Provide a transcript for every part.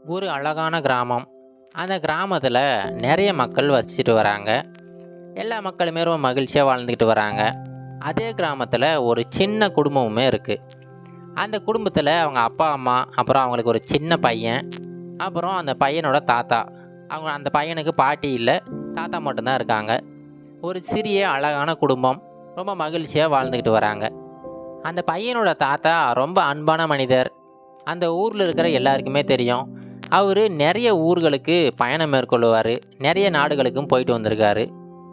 ஒரு அழகான கிராமம் அந்த கிராமத்தில் நிறைய மக்கள் வசிச்சுட்டு வராங்க எல்லா மக்களுமே ரொம்ப மகிழ்ச்சியாக வாழ்ந்துக்கிட்டு வராங்க அதே கிராமத்தில் ஒரு சின்ன குடும்பமுமே இருக்குது அந்த குடும்பத்தில் அவங்க அப்பா அம்மா அப்புறம் அவங்களுக்கு ஒரு சின்ன பையன் அப்புறம் அந்த பையனோட தாத்தா அவங்க அந்த பையனுக்கு பாட்டி இல்லை தாத்தா மட்டும்தான் இருக்காங்க ஒரு சிறிய அழகான குடும்பம் ரொம்ப மகிழ்ச்சியாக வாழ்ந்துக்கிட்டு வராங்க அந்த பையனோட தாத்தா ரொம்ப அன்பான மனிதர் அந்த ஊரில் இருக்கிற எல்லாருக்குமே தெரியும் அவர் நிறைய ஊர்களுக்கு பயணம் மேற்கொள்வார் நிறைய நாடுகளுக்கும் போயிட்டு வந்திருக்காரு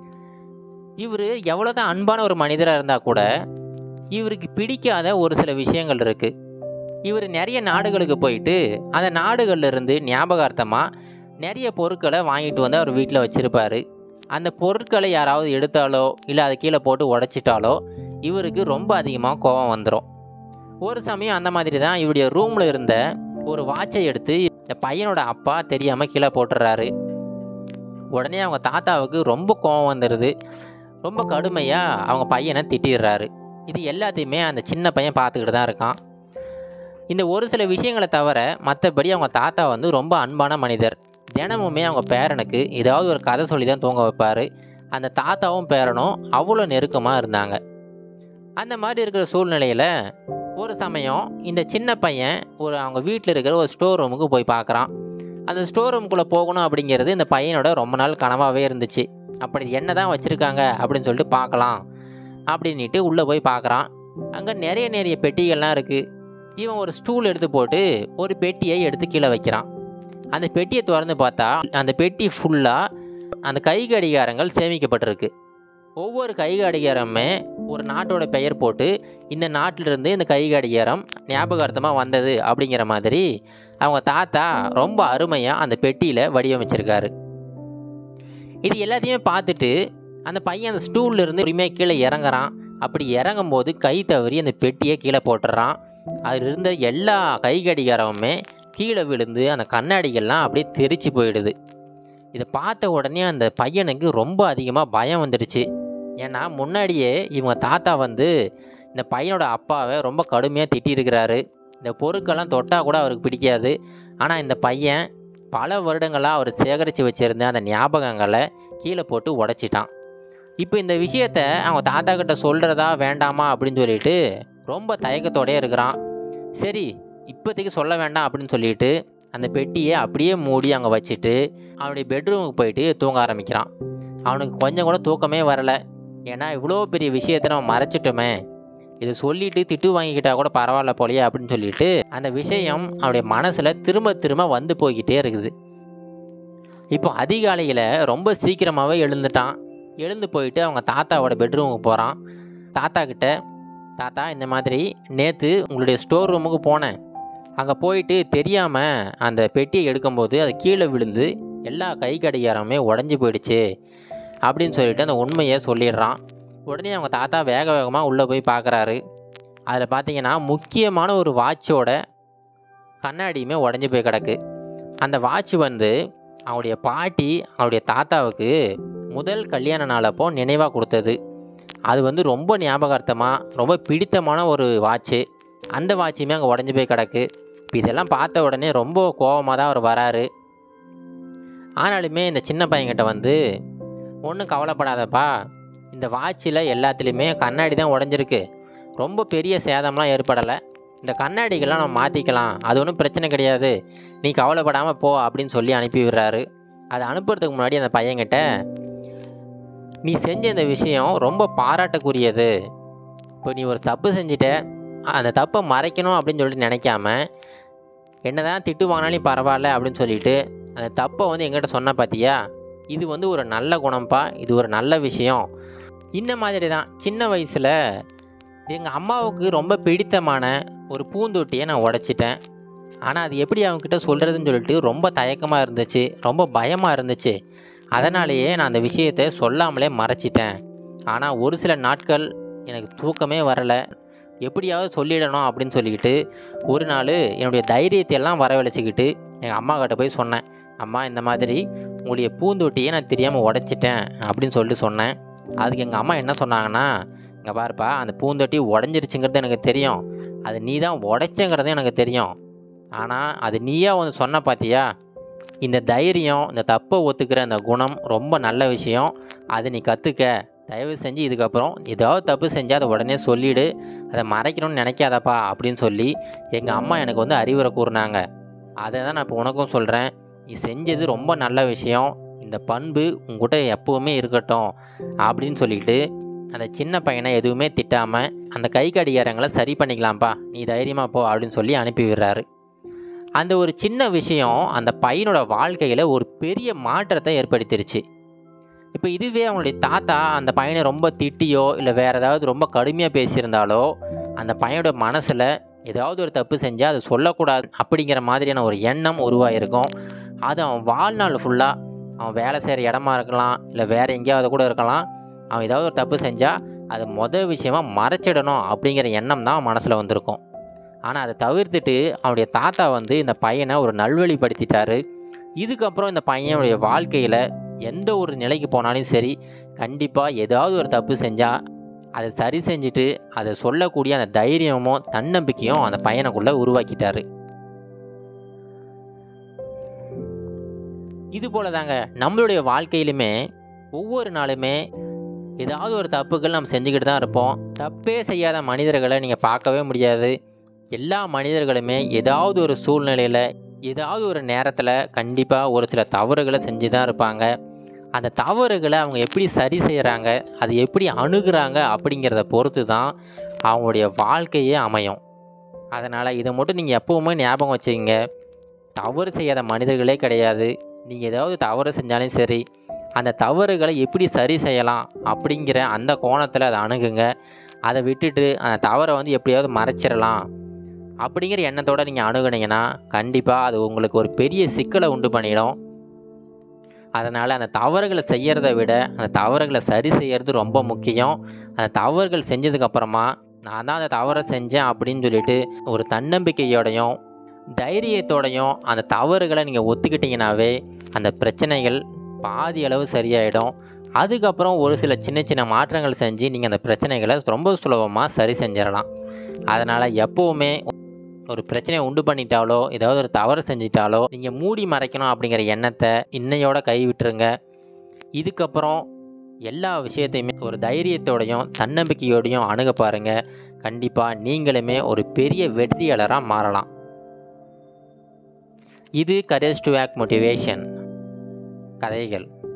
இவர் எவ்வளோ தான் அன்பான ஒரு மனிதராக இருந்தால் கூட இவருக்கு பிடிக்காத ஒரு சில விஷயங்கள் இருக்குது இவர் நிறைய நாடுகளுக்கு போயிட்டு அந்த நாடுகள்ல இருந்து ஞாபகார்த்தமாக நிறைய பொருட்களை வாங்கிட்டு வந்து அவர் வீட்டில் வச்சுருப்பார் அந்த பொருட்களை யாராவது எடுத்தாலோ இல்லை அதை கீழே போட்டு உடைச்சிட்டாலோ இவருக்கு ரொம்ப அதிகமாக கோபம் வந்துடும் ஒரு சமயம் அந்த மாதிரி தான் இவருடைய ரூமில் இருந்த ஒரு வாட்சை எடுத்து இந்த பையனோட அப்பா தெரியாமல் கீழே போட்டுறாரு உடனே அவங்க தாத்தாவுக்கு ரொம்ப கோபம் வந்துடுது ரொம்ப கடுமையாக அவங்க பையனை திட்டிடுறாரு இது எல்லாத்தையுமே அந்த சின்ன பையன் பார்த்துக்கிட்டு தான் இருக்கான் இந்த ஒரு சில விஷயங்களை தவிர மற்றபடி அவங்க தாத்தா வந்து ரொம்ப அன்பான மனிதர் தினமுமே அவங்க பேரனுக்கு ஏதாவது ஒரு கதை சொல்லி தான் தூங்க வைப்பார் அந்த தாத்தாவும் பேரனும் அவ்வளோ நெருக்கமாக இருந்தாங்க அந்த மாதிரி இருக்கிற சூழ்நிலையில் ஒரு சமயம் இந்த சின்ன பையன் ஒரு அவங்க வீட்டில் இருக்கிற ஒரு ஸ்டோர் ரூமுக்கு போய் பார்க்குறான் அந்த ஸ்டோர் ரூமுக்குள்ளே போகணும் அப்படிங்கிறது இந்த பையனோட ரொம்ப நாள் கனவாகவே இருந்துச்சு அப்படி என்ன தான் வச்சுருக்காங்க அப்படின்னு சொல்லிட்டு பார்க்கலாம் அப்படின்ட்டு உள்ளே போய் பார்க்குறான் அங்கே நிறைய நிறைய பெட்டிகள்லாம் இருக்குது இவன் ஒரு ஸ்டூல் எடுத்து போட்டு ஒரு பெட்டியை எடுத்து கீழே வைக்கிறான் அந்த பெட்டியை திறந்து பார்த்தா அந்த பெட்டி ஃபுல்லாக அந்த கை கடிகாரங்கள் சேமிக்கப்பட்டிருக்கு ஒவ்வொரு கை கடிகாரமே ஒரு நாட்டோட பெயர் போட்டு இந்த நாட்டிலிருந்து இந்த கை கடிகாரம் ஞாபகார்த்தமாக வந்தது அப்படிங்கிற மாதிரி அவங்க தாத்தா ரொம்ப அருமையாக அந்த பெட்டியில் வடிவமைச்சிருக்காரு இது எல்லாத்தையுமே பார்த்துட்டு அந்த பையன் அந்த ஸ்டூல்ல இருந்து உரிமையாக கீழே இறங்குறான் அப்படி இறங்கும் போது கை தவறி அந்த பெட்டியை கீழே போட்டுறான் அதில் இருந்த எல்லா கை கடிகாரமுமே கீழே விழுந்து அந்த கண்ணாடிகள்லாம் அப்படியே தெரிச்சு போயிடுது இதை பார்த்த உடனே அந்த பையனுக்கு ரொம்ப அதிகமாக பயம் வந்துடுச்சு ஏன்னா முன்னாடியே இவங்க தாத்தா வந்து இந்த பையனோட அப்பாவை ரொம்ப கடுமையாக திட்டியிருக்கிறாரு இந்த பொருட்கள்லாம் தொட்டால் கூட அவருக்கு பிடிக்காது ஆனால் இந்த பையன் பல வருடங்களாக அவர் சேகரித்து வச்சுருந்த அந்த ஞாபகங்களை கீழே போட்டு உடைச்சிட்டான் இப்போ இந்த விஷயத்த அவங்க தாத்தா கிட்ட சொல்கிறதா வேண்டாமா அப்படின்னு சொல்லிட்டு ரொம்ப தயக்கத்தோடயே இருக்கிறான் சரி இப்போதைக்கு சொல்ல வேண்டாம் அப்படின்னு சொல்லிட்டு அந்த பெட்டியை அப்படியே மூடி அங்கே வச்சுட்டு அவனுடைய பெட்ரூமுக்கு போயிட்டு தூங்க ஆரம்பிக்கிறான் அவனுக்கு கொஞ்சம் கூட தூக்கமே வரலை ஏன்னா இவ்வளோ பெரிய விஷயத்தை நம்ம மறைச்சிட்டோமே இதை சொல்லிட்டு திட்டு வாங்கிக்கிட்டா கூட பரவாயில்ல போலையே அப்படின்னு சொல்லிட்டு அந்த விஷயம் அவனுடைய மனசில் திரும்ப திரும்ப வந்து போய்கிட்டே இருக்குது இப்போ அதிகாலையில் ரொம்ப சீக்கிரமாகவே எழுந்துட்டான் எழுந்து போயிட்டு அவங்க தாத்தாவோட பெட்ரூமுக்கு போகிறான் தாத்தா கிட்ட தாத்தா இந்த மாதிரி நேற்று உங்களுடைய ஸ்டோர் ரூமுக்கு போனேன் அங்கே போயிட்டு தெரியாமல் அந்த பெட்டியை எடுக்கும்போது அது கீழே விழுந்து எல்லா கை கடிகாரமே உடஞ்சி போயிடுச்சு அப்படின்னு சொல்லிட்டு அந்த உண்மையை சொல்லிடுறான் உடனே அவங்க தாத்தா வேக வேகமாக உள்ளே போய் பார்க்குறாரு அதில் பார்த்தீங்கன்னா முக்கியமான ஒரு வாட்சோட கண்ணாடியுமே உடஞ்சி போய் கிடக்கு அந்த வாட்ச் வந்து அவனுடைய பாட்டி அவனுடைய தாத்தாவுக்கு முதல் கல்யாண நாளப்போ நினைவாக கொடுத்தது அது வந்து ரொம்ப ஞாபகார்த்தமாக ரொம்ப பிடித்தமான ஒரு வாட்ச்சு அந்த வாட்சுமே அங்கே உடஞ்சி போய் கிடக்கு இப்போ இதெல்லாம் பார்த்த உடனே ரொம்ப கோபமாக தான் அவர் வராரு ஆனாலுமே இந்த சின்ன பையன்கிட்ட வந்து ஒன்றும் கவலைப்படாதப்பா இந்த வாட்சில் எல்லாத்துலேயுமே கண்ணாடி தான் உடஞ்சிருக்கு ரொம்ப பெரிய சேதம்லாம் ஏற்படலை இந்த கண்ணாடிகள்லாம் நம்ம மாற்றிக்கலாம் அது ஒன்றும் பிரச்சனை கிடையாது நீ கவலைப்படாமல் போ அப்படின்னு சொல்லி அனுப்பி விடுறாரு அதை அனுப்புறதுக்கு முன்னாடி அந்த பையன்கிட்ட நீ செஞ்ச இந்த விஷயம் ரொம்ப பாராட்டக்குரியது இப்போ நீ ஒரு தப்பு செஞ்சுட்ட அந்த தப்பை மறைக்கணும் அப்படின்னு சொல்லிட்டு நினைக்காம என்ன தான் திட்டு வாங்கினாலும் பரவாயில்ல அப்படின்னு சொல்லிட்டு அந்த தப்பை வந்து எங்கிட்ட சொன்ன பார்த்தியா இது வந்து ஒரு நல்ல குணம்ப்பா இது ஒரு நல்ல விஷயம் இந்த மாதிரி தான் சின்ன வயசில் எங்கள் அம்மாவுக்கு ரொம்ப பிடித்தமான ஒரு பூந்தொட்டியை நான் உடைச்சிட்டேன் ஆனால் அது எப்படி அவங்கக்கிட்ட சொல்கிறதுன்னு சொல்லிட்டு ரொம்ப தயக்கமாக இருந்துச்சு ரொம்ப பயமாக இருந்துச்சு அதனாலேயே நான் அந்த விஷயத்தை சொல்லாமலே மறைச்சிட்டேன் ஆனால் ஒரு சில நாட்கள் எனக்கு தூக்கமே வரலை எப்படியாவது சொல்லிடணும் அப்படின்னு சொல்லிக்கிட்டு ஒரு நாள் என்னுடைய தைரியத்தை எல்லாம் வரவழைச்சிக்கிட்டு எங்கள் அம்மா கிட்ட போய் சொன்னேன் அம்மா இந்த மாதிரி உங்களுடைய பூந்தொட்டியை நான் தெரியாமல் உடைச்சிட்டேன் அப்படின்னு சொல்லிட்டு சொன்னேன் அதுக்கு எங்கள் அம்மா என்ன சொன்னாங்கன்னா இங்கே பாருப்பா அந்த பூந்தொட்டி உடஞ்சிருச்சுங்கிறது எனக்கு தெரியும் அது நீ தான் உடைச்சங்கிறதும் எனக்கு தெரியும் ஆனால் அது நீயா வந்து சொன்ன பார்த்தியா இந்த தைரியம் இந்த தப்பை ஒத்துக்கிற அந்த குணம் ரொம்ப நல்ல விஷயம் அதை நீ கற்றுக்க தயவு செஞ்சு இதுக்கப்புறம் ஏதாவது தப்பு செஞ்சால் அதை உடனே சொல்லிவிடு அதை மறைக்கணும்னு நினைக்காதப்பா அப்படின்னு சொல்லி எங்கள் அம்மா எனக்கு வந்து அறிவுரை கூறினாங்க அதை தான் நான் இப்போ உனக்கும் சொல்கிறேன் நீ செஞ்சது ரொம்ப நல்ல விஷயம் இந்த பண்பு உங்ககிட்ட எப்போவுமே இருக்கட்டும் அப்படின்னு சொல்லிட்டு அந்த சின்ன பையனை எதுவுமே திட்டாமல் அந்த கை கடிகாரங்களை சரி பண்ணிக்கலாம்ப்பா நீ தைரியமாக போ அப்படின்னு சொல்லி அனுப்பி விடுறாரு அந்த ஒரு சின்ன விஷயம் அந்த பையனோட வாழ்க்கையில் ஒரு பெரிய மாற்றத்தை ஏற்படுத்திருச்சு இப்போ இதுவே அவங்களுடைய தாத்தா அந்த பையனை ரொம்ப திட்டியோ இல்லை வேறு ஏதாவது ரொம்ப கடுமையாக பேசியிருந்தாலோ அந்த பையனோட மனசில் ஏதாவது ஒரு தப்பு செஞ்சால் அதை சொல்லக்கூடாது அப்படிங்கிற மாதிரியான ஒரு எண்ணம் உருவாகிருக்கும் அது அவன் வாழ்நாள் ஃபுல்லாக அவன் வேலை செய்கிற இடமா இருக்கலாம் இல்லை வேறு எங்கேயாவது கூட இருக்கலாம் அவன் ஏதாவது ஒரு தப்பு செஞ்சால் அது மொதல் விஷயமா மறைச்சிடணும் அப்படிங்கிற எண்ணம் தான் அவன் மனசில் வந்திருக்கும் ஆனால் அதை தவிர்த்துட்டு அவனுடைய தாத்தா வந்து இந்த பையனை ஒரு நல்வழிப்படுத்திட்டாரு இதுக்கப்புறம் இந்த பையனுடைய வாழ்க்கையில் எந்த ஒரு நிலைக்கு போனாலும் சரி கண்டிப்பாக ஏதாவது ஒரு தப்பு செஞ்சால் அதை சரி செஞ்சுட்டு அதை சொல்லக்கூடிய அந்த தைரியமும் தன்னம்பிக்கையும் அந்த பையனுக்குள்ளே உருவாக்கிட்டாரு இது போல தாங்க நம்மளுடைய வாழ்க்கையிலுமே ஒவ்வொரு நாளுமே ஏதாவது ஒரு தப்புகள் நம்ம செஞ்சுக்கிட்டு தான் இருப்போம் தப்பே செய்யாத மனிதர்களை நீங்கள் பார்க்கவே முடியாது எல்லா மனிதர்களுமே ஏதாவது ஒரு சூழ்நிலையில் ஏதாவது ஒரு நேரத்தில் கண்டிப்பாக ஒரு சில தவறுகளை செஞ்சு தான் இருப்பாங்க அந்த தவறுகளை அவங்க எப்படி சரி செய்கிறாங்க அது எப்படி அணுகுறாங்க அப்படிங்கிறத பொறுத்து தான் அவங்களுடைய வாழ்க்கையே அமையும் அதனால் இதை மட்டும் நீங்கள் எப்போவுமே ஞாபகம் வச்சுக்கோங்க தவறு செய்யாத மனிதர்களே கிடையாது நீங்கள் ஏதாவது தவறு செஞ்சாலும் சரி அந்த தவறுகளை எப்படி சரி செய்யலாம் அப்படிங்கிற அந்த கோணத்தில் அதை அணுகுங்க அதை விட்டுட்டு அந்த தவறை வந்து எப்படியாவது மறைச்சிடலாம் அப்படிங்கிற எண்ணத்தோடு நீங்கள் அணுகுனீங்கன்னா கண்டிப்பாக அது உங்களுக்கு ஒரு பெரிய சிக்கலை உண்டு பண்ணிடும் அதனால் அந்த தவறுகளை செய்கிறத விட அந்த தவறுகளை சரி செய்கிறது ரொம்ப முக்கியம் அந்த தவறுகள் செஞ்சதுக்கப்புறமா நான் தான் அந்த தவறை செஞ்சேன் அப்படின்னு சொல்லிட்டு ஒரு தன்னம்பிக்கையோடையும் தைரியத்தோடையும் அந்த தவறுகளை நீங்கள் ஒத்துக்கிட்டிங்கனாவே அந்த பிரச்சனைகள் பாதி அளவு சரியாயிடும் அதுக்கப்புறம் ஒரு சில சின்ன சின்ன மாற்றங்கள் செஞ்சு நீங்கள் அந்த பிரச்சனைகளை ரொம்ப சுலபமாக சரி செஞ்சிடலாம் அதனால் எப்போவுமே ஒரு பிரச்சனையை உண்டு பண்ணிட்டாலோ ஏதாவது ஒரு தவறு செஞ்சிட்டாலோ நீங்கள் மூடி மறைக்கணும் அப்படிங்கிற எண்ணத்தை இன்னையோட கை விட்டுருங்க இதுக்கப்புறம் எல்லா விஷயத்தையுமே ஒரு தைரியத்தோடையும் தன்னம்பிக்கையோடையும் அணுக பாருங்கள் கண்டிப்பாக நீங்களுமே ஒரு பெரிய வெற்றியாளராக மாறலாம் இது கரேஜ் டு ஆக் மோட்டிவேஷன் கதைகள்